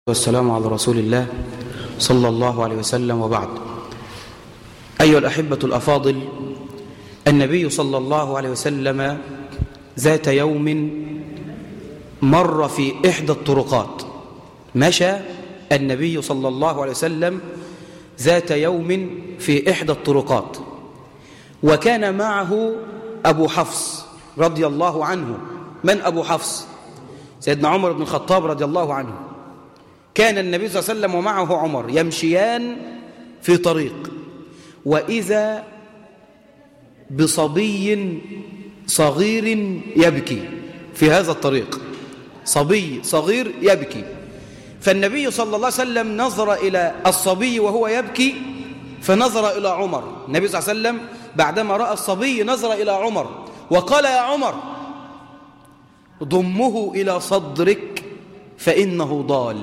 والسلام على رسول الله صلى الله عليه وسلم وبعد أيها الأحبة الأفاضل النبي صلى الله عليه وسلم ذات يوم مر في إحدى الطرقات مشى النبي صلى الله عليه وسلم ذات يوم في إحدى الطرقات وكان معه أبو حفص رضي الله عنه من أبو حفص سيدنا عمر بن الخطاب رضي الله عنه كان النبي صلى الله عليه وسلم ومعه عمر يمشيان في طريق وإذا بصبي صغير يبكي في هذا الطريق صبي صغير يبكي فالنبي صلى الله عليه وسلم نظر إلى الصبي وهو يبكي فنظر إلى عمر النبي صلى الله عليه وسلم بعدما رأى الصبي نظر إلى عمر وقال يا عمر ضمه إلى صدرك فإنه ضال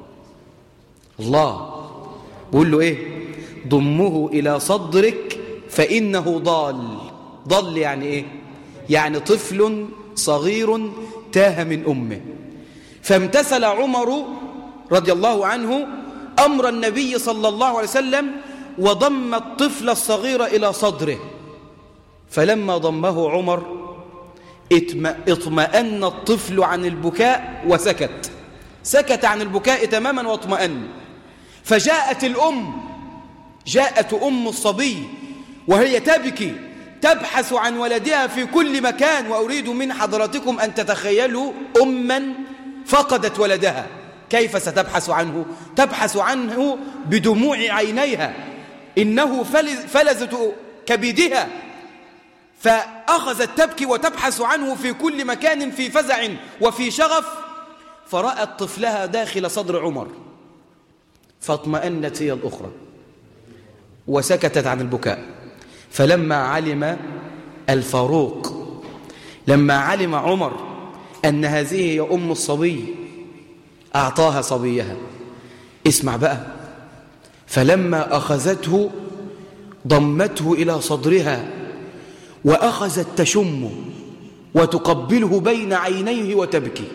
الله بقول له إيه ضمه إلى صدرك فإنه ضال ضل يعني إيه يعني طفل صغير تاه من أمه فامتثل عمر رضي الله عنه أمر النبي صلى الله عليه وسلم وضم الطفل الصغير إلى صدره فلما ضمه عمر اطمأن الطفل عن البكاء وسكت سكت عن البكاء تماما واطمأن فجاءت الأم جاءت أم الصبي وهي تبكي تبحث عن ولدها في كل مكان وأريد من حضراتكم أن تتخيلوا أما فقدت ولدها كيف ستبحث عنه تبحث عنه بدموع عينيها إنه فلزة كبدها فأخذت تبكي وتبحث عنه في كل مكان في فزع وفي شغف فرأت طفلها داخل صدر عمر فاطمأنت هي الأخرى وسكتت عن البكاء فلما علم الفاروق لما علم عمر أن هذه هي أم الصبي أعطاها صبيها اسمع بقى فلما أخذته ضمته إلى صدرها وأخذت تشمه وتقبله بين عينيه وتبكي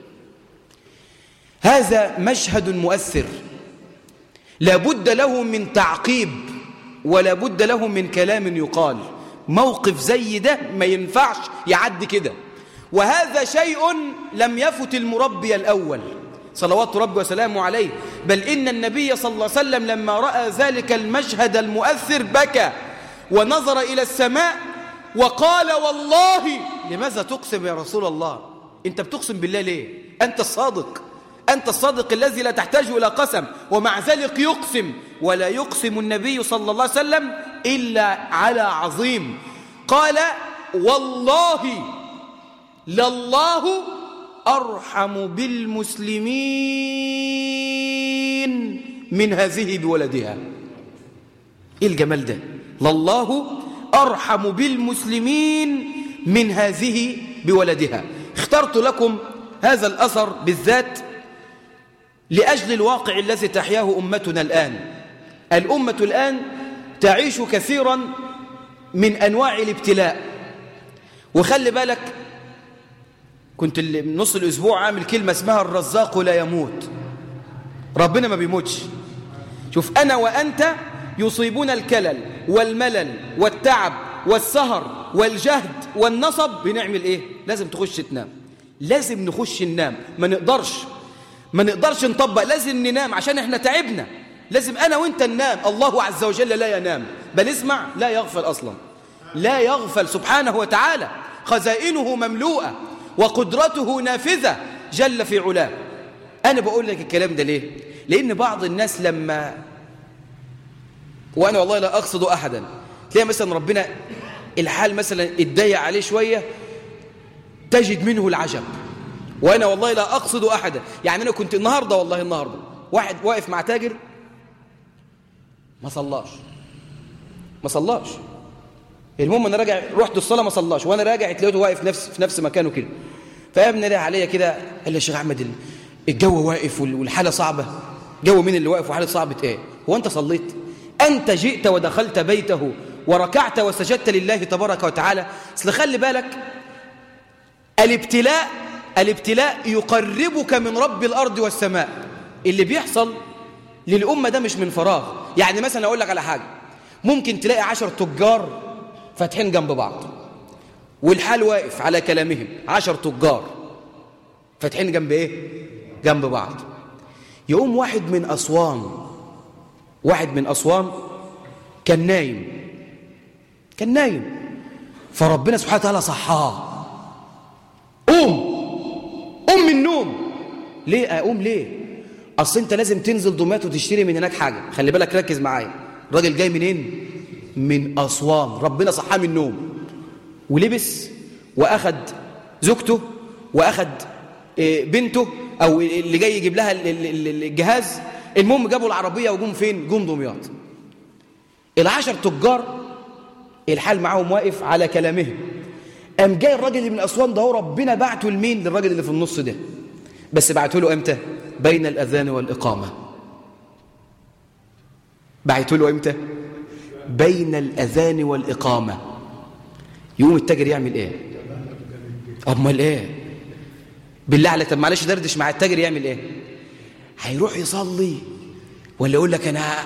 هذا مشهد مؤثر لا بد له من تعقيب ولا بد له من كلام يقال موقف زي ده ما ينفعش يعد كده وهذا شيء لم يفت المربي الأول صلوات ربي وسلامه عليه بل إن النبي صلى الله عليه وسلم لما رأى ذلك المشهد المؤثر بكى ونظر إلى السماء وقال والله لماذا تقسم يا رسول الله أنت بتقسم بالله ليه أنت الصادق أنت الصادق الذي لا تحتاج إلى قسم ومع ذلك يقسم ولا يقسم النبي صلى الله عليه وسلم إلا على عظيم قال والله لله أرحم بالمسلمين من هذه بولدها إيه الجمال ده لله أرحم بالمسلمين من هذه بولدها اخترت لكم هذا الأثر بالذات لأجل الواقع الذي تحياه أمتنا الآن الأمة الآن تعيش كثيرا من أنواع الابتلاء وخلي بالك كنت نص الأسبوع عامل كلمة اسمها الرزاق لا يموت ربنا ما بيموتش شوف أنا وأنت يصيبون الكلل والملل والتعب والسهر والجهد والنصب بنعمل إيه؟ لازم تخش تنام لازم نخش ننام ما نقدرش ما نقدرش نطبق لازم ننام عشان احنا تعبنا لازم أنا وانت ننام الله عز وجل لا ينام بل اسمع لا يغفل أصلا لا يغفل سبحانه وتعالى خزائنه مملوءة وقدرته نافذة جل في علاه أنا بقول لك الكلام ده ليه لأن بعض الناس لما وأنا والله لا أقصد أحدا تلاقي مثلا ربنا الحال مثلا اتضايق عليه شوية تجد منه العجب وأنا والله لا أقصد أحدا يعني أنا كنت النهاردة والله النهاردة واحد واقف مع تاجر ما صلاش ما صلاش المهم انا راجع رحت الصلاه ما صلاش وانا راجع لقيته واقف نفس في نفس مكانه كده فابني ده عليا كده قال لي يا شيخ احمد الجو واقف والحاله صعبه جو مين اللي واقف وحاله صعبه ايه هو انت صليت انت جئت ودخلت بيته وركعت وسجدت لله تبارك وتعالى اصل خلي بالك الابتلاء الابتلاء يقربك من رب الارض والسماء اللي بيحصل للأمة ده مش من فراغ يعني مثلا أقول لك على حاجة ممكن تلاقي عشر تجار فاتحين جنب بعض والحال واقف على كلامهم عشر تجار فاتحين جنب ايه جنب بعض يقوم واحد من أسوان واحد من أسوان كان نايم كان نايم فربنا سبحانه وتعالى صحاه قوم قوم من النوم ليه اقوم ليه اصل انت لازم تنزل دمياط وتشتري من هناك حاجه خلي بالك ركز معايا الراجل جاي منين من اسوان ربنا صحاه من النوم ولبس واخد زوجته واخد بنته او اللي جاي يجيب لها الجهاز المهم جابوا العربيه وجم فين جم دمياط العشر تجار الحال معاهم واقف على كلامهم قام جاي الراجل اللي من اسوان ده هو ربنا بعته لمين للراجل اللي في النص ده بس بعته له امتى بين الاذان والاقامه بعته له امتى بين الاذان والاقامه يقوم التاجر يعمل ايه امال ايه بالله عليك طب معلش دردش مع التاجر يعمل ايه هيروح يصلي ولا يقول لك انا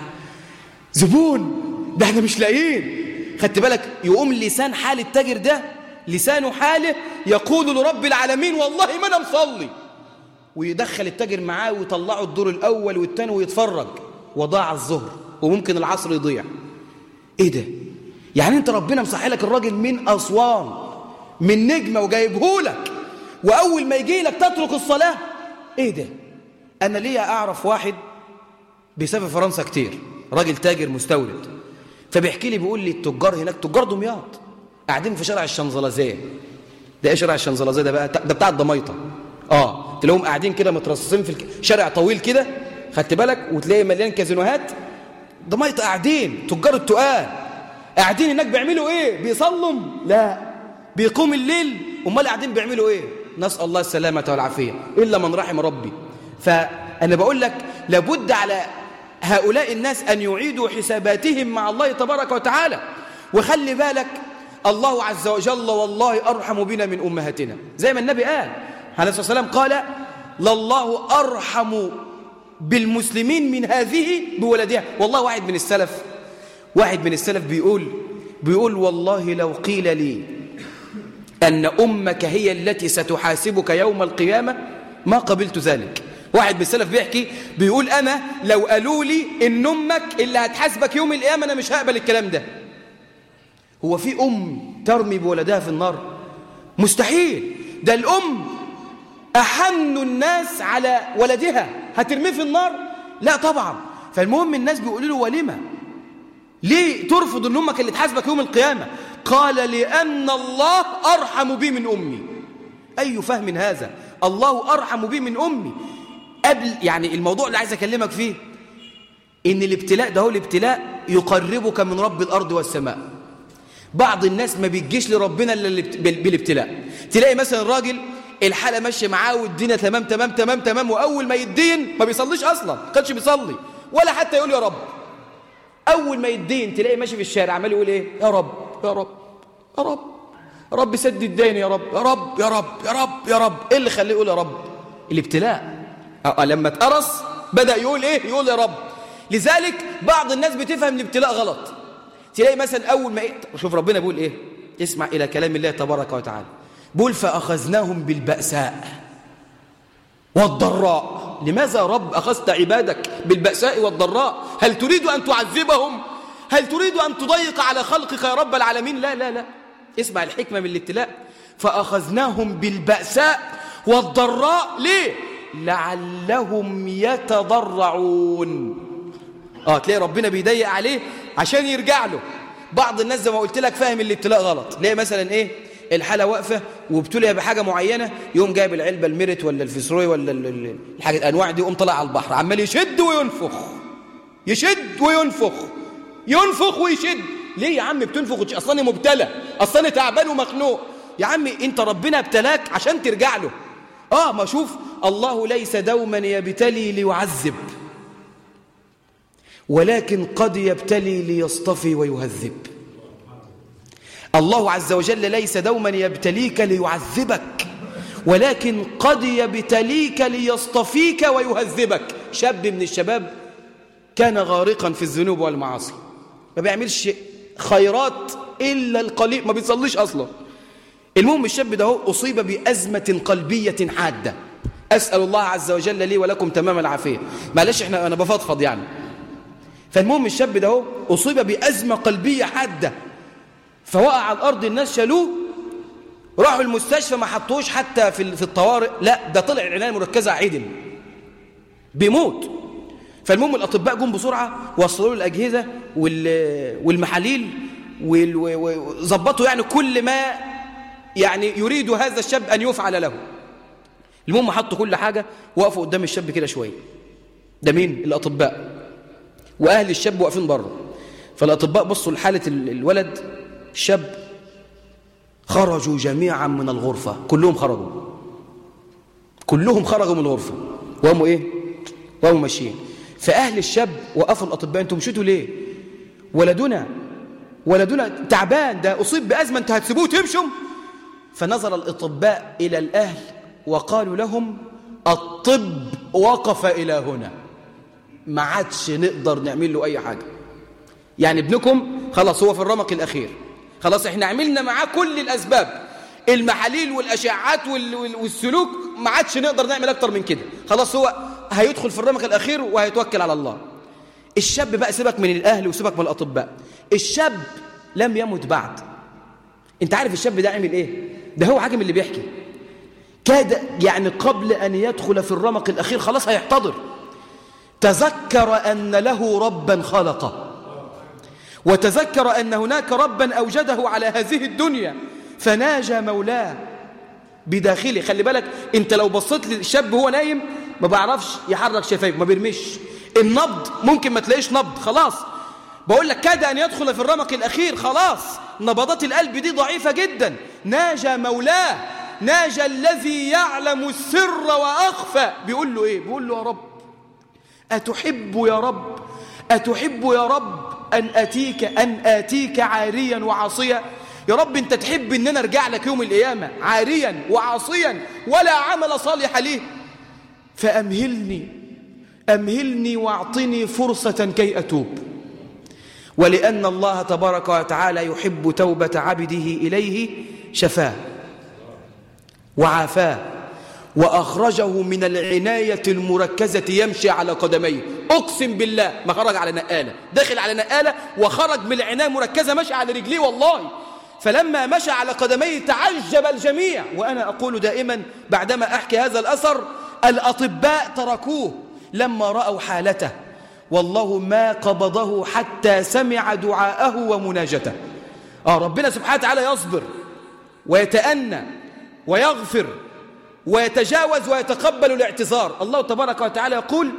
زبون ده احنا مش لاقيين خدت بالك يقوم لسان حال التاجر ده لسان حاله يقول لرب العالمين والله ما انا مصلي ويدخل التاجر معاه ويطلعه الدور الاول والثاني ويتفرج وضاع الظهر وممكن العصر يضيع ايه ده يعني انت ربنا مصحي لك الراجل من اسوان من نجمه وجايبهولك واول ما يجي لك تترك الصلاه ايه ده انا ليا اعرف واحد بيسافر فرنسا كتير راجل تاجر مستورد فبيحكي لي بيقول لي التجار هناك تجار دمياط قاعدين في شارع الشنزلازيه ده ايه شارع الشنزلازيه ده بقى ده بتاع الضميطه اه تلاقيهم قاعدين كده مترصصين في الك... شارع طويل كده خدت بالك وتلاقي مليان كازينوهات ضميطه قاعدين تجار التقال قاعدين هناك بيعملوا ايه بيصلوا لا بيقوم الليل امال قاعدين بيعملوا ايه نسال الله السلامه والعافيه الا من رحم ربي فانا بقول لك لابد على هؤلاء الناس ان يعيدوا حساباتهم مع الله تبارك وتعالى وخلي بالك الله عز وجل والله أرحم بنا من أمهاتنا زي ما النبي قال عليه الصلاة والسلام قال لله أرحم بالمسلمين من هذه بولدها والله واحد من السلف واحد من السلف بيقول بيقول والله لو قيل لي أن أمك هي التي ستحاسبك يوم القيامة ما قبلت ذلك واحد من السلف بيحكي بيقول أنا لو قالوا لي إن أمك اللي هتحاسبك يوم القيامة أنا مش هقبل الكلام ده هو في أم ترمي بولدها في النار مستحيل ده الأم أحن الناس على ولدها هترميه في النار لا طبعا فالمهم الناس بيقولوا له ولما ليه ترفض ان امك اللي تحاسبك يوم القيامة قال لأن الله أرحم بي من أمي أي فهم هذا الله أرحم بي من أمي قبل يعني الموضوع اللي عايز أكلمك فيه إن الابتلاء ده هو الابتلاء يقربك من رب الأرض والسماء بعض الناس ما بيجيش لربنا الا بالابتلاء تلاقي مثلا راجل الحالة ماشية معاه والدنيا تمام تمام تمام تمام وأول ما يدين ما بيصليش أصلا ما كانش بيصلي ولا حتى يقول يا رب أول ما يدين تلاقي ماشي في الشارع عمال يقول إيه يا رب يا رب يا رب يا رب سد الدين يا رب يا رب يا رب يا رب يا رب إيه اللي خليه يقول يا رب الابتلاء لما اتقرص بدأ يقول إيه يقول يا رب لذلك بعض الناس بتفهم الابتلاء غلط تلاقي مثلا أول ما إيه شوف ربنا بيقول إيه اسمع إلى كلام الله تبارك وتعالى بيقول فأخذناهم بالبأساء والضراء لماذا رب أخذت عبادك بالبأساء والضراء هل تريد أن تعذبهم هل تريد أن تضيق على خلقك يا رب العالمين لا لا لا اسمع الحكمة من الابتلاء فأخذناهم بالبأساء والضراء ليه لعلهم يتضرعون اه تلاقي ربنا بيضيق عليه عشان يرجع له بعض الناس زي ما قلت لك فاهم الابتلاء غلط تلاقي مثلا ايه الحاله واقفه وابتلي بحاجه معينه يقوم جايب العلبه الميرت ولا الفسروي ولا الحاجه الانواع دي يقوم طالع على البحر عمال يشد وينفخ يشد وينفخ ينفخ ويشد ليه يا عم بتنفخ اصلا مبتلى اصلا تعبان ومخنوق يا عم انت ربنا ابتلاك عشان ترجع له اه ما شوف الله ليس دوما يبتلي ليعذب ولكن قد يبتلي ليصطفي ويهذب الله عز وجل ليس دوما يبتليك ليعذبك ولكن قد يبتليك ليصطفيك ويهذبك شاب من الشباب كان غارقا في الذنوب والمعاصي ما بيعملش خيرات إلا القليل ما بيصليش أصلا المهم الشاب ده هو أصيب بأزمة قلبية حادة أسأل الله عز وجل لي ولكم تمام العافية معلش احنا أنا بفضفض يعني فالمهم الشاب ده هو أصيب بأزمة قلبية حادة فوقع على الأرض الناس شالوه راحوا المستشفى ما حطوش حتى في في الطوارئ لا ده طلع العناية المركزة عدل بيموت فالمهم الأطباء جم بسرعة وصلوا له الأجهزة والمحاليل وظبطوا يعني كل ما يعني يريد هذا الشاب أن يفعل له المهم حطوا كل حاجة وقفوا قدام الشاب كده شوية ده مين الأطباء وأهل الشاب واقفين بره فالأطباء بصوا لحالة الولد الشاب خرجوا جميعا من الغرفة كلهم خرجوا كلهم خرجوا من الغرفة وهم إيه وهم ماشيين فأهل الشاب وقفوا الأطباء أنتم مشيتوا ليه ولدنا ولدنا تعبان ده أصيب بأزمة أنت هتسيبوه تمشوا فنظر الأطباء إلى الأهل وقالوا لهم الطب وقف إلى هنا ما عادش نقدر نعمل له أي حاجة يعني ابنكم خلاص هو في الرمق الأخير خلاص احنا عملنا معاه كل الأسباب المحاليل والأشعات والسلوك ما عادش نقدر نعمل أكتر من كده خلاص هو هيدخل في الرمق الأخير وهيتوكل على الله الشاب بقى سيبك من الأهل وسيبك من الأطباء الشاب لم يمت بعد انت عارف الشاب ده عمل ايه ده هو حاجم اللي بيحكي كاد يعني قبل أن يدخل في الرمق الأخير خلاص هيحتضر تذكر أن له ربا خلقه وتذكر أن هناك ربا أوجده على هذه الدنيا فناجى مولاه بداخله خلي بالك انت لو بصيت للشاب هو نايم ما بعرفش يحرك شفايفه ما بيرمش النبض ممكن ما تلاقيش نبض خلاص بقول لك كاد أن يدخل في الرمق الأخير خلاص نبضات القلب دي ضعيفة جدا ناجى مولاه ناجى الذي يعلم السر وأخفى بيقول له إيه بيقول له يا رب أتحب يا رب أتحب يا رب أن أتيك أن آتيك عاريا وعاصيا يا رب أنت تحب أن أنا أرجع لك يوم القيامة عاريا وعاصيا ولا عمل صالح ليه فأمهلني أمهلني واعطني فرصة كي أتوب ولأن الله تبارك وتعالى يحب توبة عبده إليه شفاه وعافاه وأخرجه من العناية المركزة يمشي على قدميه أقسم بالله ما خرج على نقالة دخل على نقالة وخرج من العناية المركزة مشي على رجليه والله فلما مشى على قدميه تعجب الجميع وأنا أقول دائما بعدما أحكي هذا الأثر الأطباء تركوه لما رأوا حالته والله ما قبضه حتى سمع دعاءه ومناجته آه ربنا سبحانه وتعالى يصبر ويتأنى ويغفر ويتجاوز ويتقبل الاعتذار الله تبارك وتعالى يقول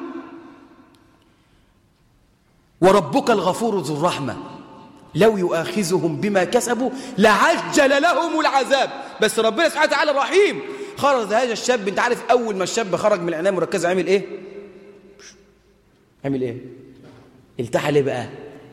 وربك الغفور ذو الرحمة لو يؤاخذهم بما كسبوا لعجل لهم العذاب بس ربنا سبحانه وتعالى رحيم خرج هذا الشاب انت عارف اول ما الشاب خرج من العنايه المركزه عمل ايه عمل ايه التحى ليه بقى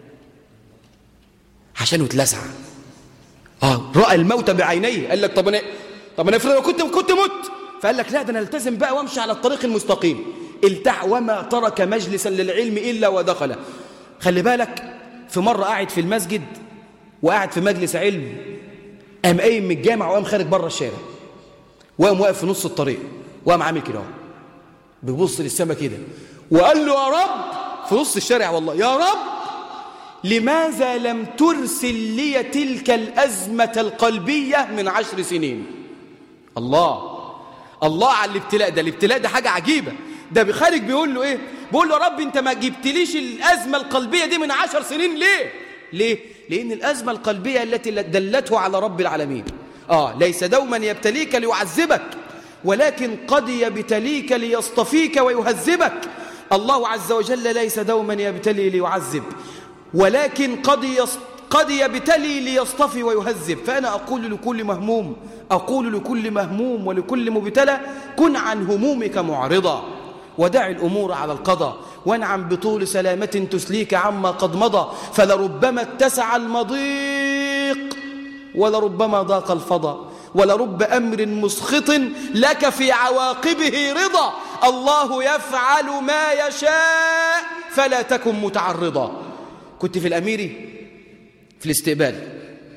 عشان اتلسع اه راى الموت بعينيه قال لك طب انا طب انا افرض لو كنت كنت مت فقال لك لا ده انا التزم بقى وامشي على الطريق المستقيم التح وما ترك مجلسا للعلم الا ودخل خلي بالك في مره قاعد في المسجد وقاعد في مجلس علم قام قايم من الجامع وقام خارج بره الشارع وقام واقف في نص الطريق وقام عامل كده بيبص للسما كده وقال له يا رب في نص الشارع والله يا رب لماذا لم ترسل لي تلك الأزمة القلبية من عشر سنين الله الله على الابتلاء ده الابتلاء ده حاجة عجيبة ده بخارج بيقول له ايه بيقول له يا رب انت ما جبتليش الأزمة القلبية دي من عشر سنين ليه ليه لأن الأزمة القلبية التي دلته على رب العالمين آه ليس دوما يبتليك ليعذبك ولكن قد يبتليك ليصطفيك ويهذبك الله عز وجل ليس دوما يبتلي ليعذب ولكن قد يص... قد يبتلي ليصطفي ويهذب فأنا أقول لكل مهموم أقول لكل مهموم ولكل مبتلى كن عن همومك معرضا ودع الأمور على القضاء وانعم بطول سلامة تسليك عما قد مضى فلربما اتسع المضيق ولربما ضاق الفضاء ولرب أمر مسخط لك في عواقبه رضا الله يفعل ما يشاء فلا تكن متعرضا كنت في الأميري في الاستقبال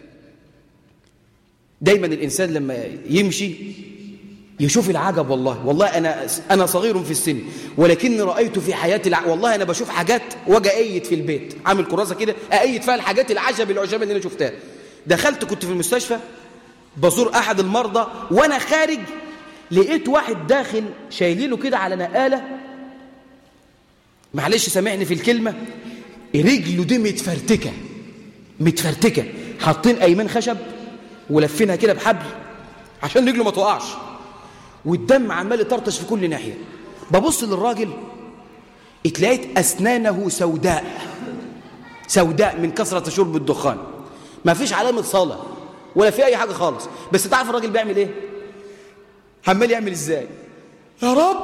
دايما الإنسان لما يمشي يشوف العجب والله والله أنا, أنا صغير في السن ولكني رأيت في حياتي الع... والله أنا بشوف حاجات واجي أيد في البيت عامل كراسة كده أأيد فيها الحاجات العجب العجاب اللي أنا شفتها دخلت كنت في المستشفى بزور أحد المرضى وأنا خارج لقيت واحد داخل شايلينه كده على نقالة معلش سامحني في الكلمة رجله دي متفرتكة متفرتكة حاطين أيمان خشب ولفينها كده بحبل عشان رجله ما تقعش والدم عمال يطرطش في كل ناحية ببص للراجل اتلاقيت أسنانه سوداء سوداء من كثرة شرب الدخان ما فيش علامة صلاة ولا في أي حاجة خالص بس تعرف الراجل بيعمل إيه عمال يعمل إزاي يا رب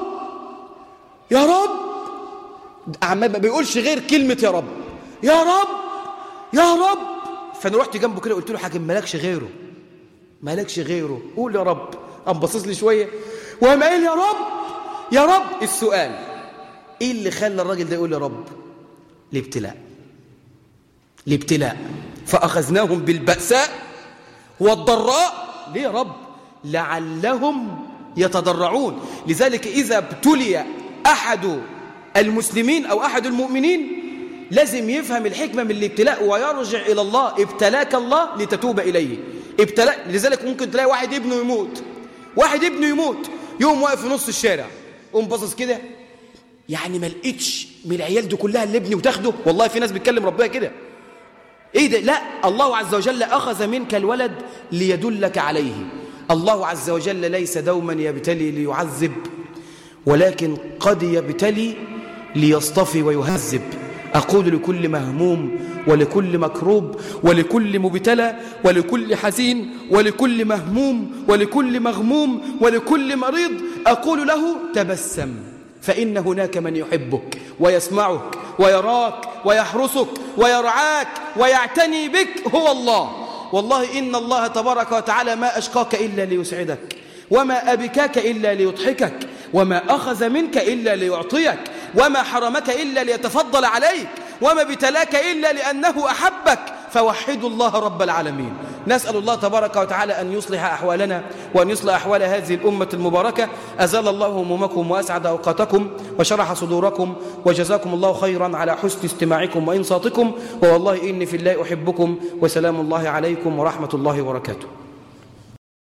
يا رب عمال ما بيقولش غير كلمة يا رب يا رب يا رب فأنا رحت جنبه كده قلت له حاجة مالكش غيره مالكش غيره قول يا رب قام باصص لي شويه وقام قايل يا رب يا رب السؤال ايه اللي خلى الراجل ده يقول يا رب الابتلاء الابتلاء فاخذناهم بالباساء والضراء ليه يا رب لعلهم يتضرعون لذلك اذا ابتلي احد المسلمين او احد المؤمنين لازم يفهم الحكمه من الابتلاء ويرجع الى الله ابتلاك الله لتتوب اليه ابتلاء لذلك ممكن تلاقي واحد ابنه يموت واحد ابنه يموت يوم واقف في نص الشارع قوم باصص كده يعني ما لقيتش من العيال دي كلها اللي ابني وتاخده والله في ناس بتكلم ربنا كده ايه ده لا الله عز وجل اخذ منك الولد ليدلك عليه الله عز وجل ليس دوما يبتلي ليعذب ولكن قد يبتلي ليصطفي ويهذب أقول لكل مهموم ولكل مكروب ولكل مبتلى ولكل حزين ولكل مهموم ولكل مغموم ولكل مريض أقول له تبسم فإن هناك من يحبك ويسمعك ويراك ويحرسك ويرعاك ويعتني بك هو الله والله إن الله تبارك وتعالى ما أشقاك إلا ليسعدك وما أبكاك إلا ليضحكك وما أخذ منك إلا ليعطيك وما حرمك إلا ليتفضل عليك وما ابتلاك إلا لأنه أحبك فوحدوا الله رب العالمين نسأل الله تبارك وتعالى أن يصلح أحوالنا وأن يصلح أحوال هذه الأمة المباركة أزال الله همومكم وأسعد أوقاتكم وشرح صدوركم وجزاكم الله خيرا على حسن استماعكم وإنصاتكم ووالله إني في الله أحبكم وسلام الله عليكم ورحمة الله وبركاته